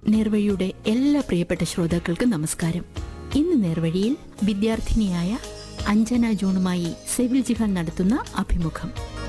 നേർവഴിയുടെ എല്ലാ പ്രിയപ്പെട്ട ശ്രോതാക്കൾക്കും നമസ്കാരം ഇന്ന് നേർവഴിയിൽ വിദ്യാർത്ഥിനിയായ അഞ്ജന ജോണുമായി സെവിൽ ജിഹാൻ നടത്തുന്ന അഭിമുഖം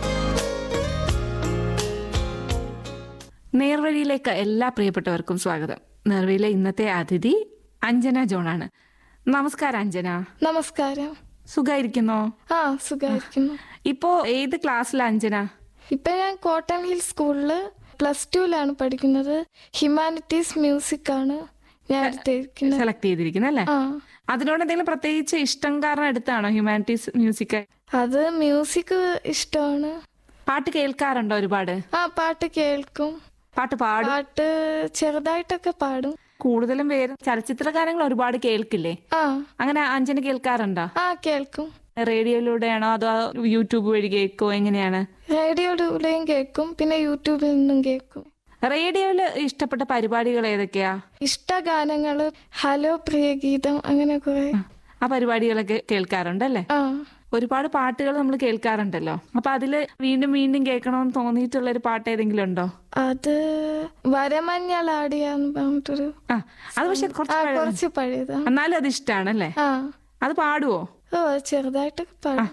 നേർവഴിയിലേക്ക് എല്ലാ പ്രിയപ്പെട്ടവർക്കും സ്വാഗതം നേർവഴിയിലെ ഇന്നത്തെ അതിഥി അഞ്ജന ജോണാണ് നമസ്കാരം അഞ്ജന നമസ്കാരം സുഖായിരിക്കുന്നോ ആ സുഖമായിരിക്കുന്നു ഇപ്പോ ഏത് ക്ലാസ്സിലാ അഞ്ജന ഇപ്പൊ ഞാൻ കോട്ടൺ ഹിൽ സ്കൂളില് പ്ലസ് ടുവിലാണ് പഠിക്കുന്നത് ഹ്യൂമാനിറ്റീസ് മ്യൂസിക് ആണ് ഞാൻ എടുത്തിരിക്കുന്നത് സെലക്ട് ചെയ്തിരിക്കുന്നത് അല്ലേ ആ അതിനോട് എന്തെങ്കിലും പ്രത്യേകിച്ച് ഇഷ്ടം കാരണം എടുത്താണോ ഹ്യൂമാനിറ്റീസ് മ്യൂസിക് അത് മ്യൂസിക് ഇഷ്ടമാണ് പാട്ട് കേൾക്കാറുണ്ടോ ഒരുപാട് ആ പാട്ട് കേൾക്കും പാട്ട് പാടും പാട്ട് ചെറുതായിട്ടൊക്കെ പാടും കൂടുതലും പേര് ചലച്ചിത്ര ഗാനങ്ങൾ ഒരുപാട് കേൾക്കില്ലേ ആ അങ്ങനെ അഞ്ജന കേൾക്കാറുണ്ടോ ആ കേൾക്കും റേഡിയോയിലൂടെയാണോ അതോ യൂട്യൂബ് വഴി കേൾക്കോ എങ്ങനെയാണ് റേഡിയോയിലൂടെയും കേൾക്കും പിന്നെ യൂട്യൂബിൽ നിന്നും കേൾക്കും റേഡിയോയിൽ ഇഷ്ടപ്പെട്ട പരിപാടികൾ ഏതൊക്കെയാ ഇഷ്ടഗാനങ്ങള് ഹലോ പ്രിയഗീതം അങ്ങനെ കുറെ ആ പരിപാടികളൊക്കെ കേൾക്കാറുണ്ടല്ലേ ആ ഒരുപാട് പാട്ടുകൾ നമ്മൾ കേൾക്കാറുണ്ടല്ലോ അപ്പൊ അതില് വീണ്ടും വീണ്ടും കേൾക്കണമെന്ന് തോന്നിയിട്ടുള്ള ഒരു പാട്ട് ഏതെങ്കിലും ഉണ്ടോ അത് വരമഞ്ഞളാടിയാന്ന് പറഞ്ഞിട്ടൊരു ആ അത് പക്ഷെ ആ കുറച്ച് പഴയ- കുറച്ച് പഴയതാ എന്നാലും അത് ഇഷ്ടാണല്ലേ ആ അത് പാടുവോ ഓ ചെറുതായിട്ടൊക്കെ പാടും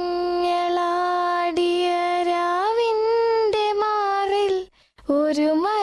വരമഞ്ഞളാടിയ രാവിന്റെ മാറിൽ ഒരു മ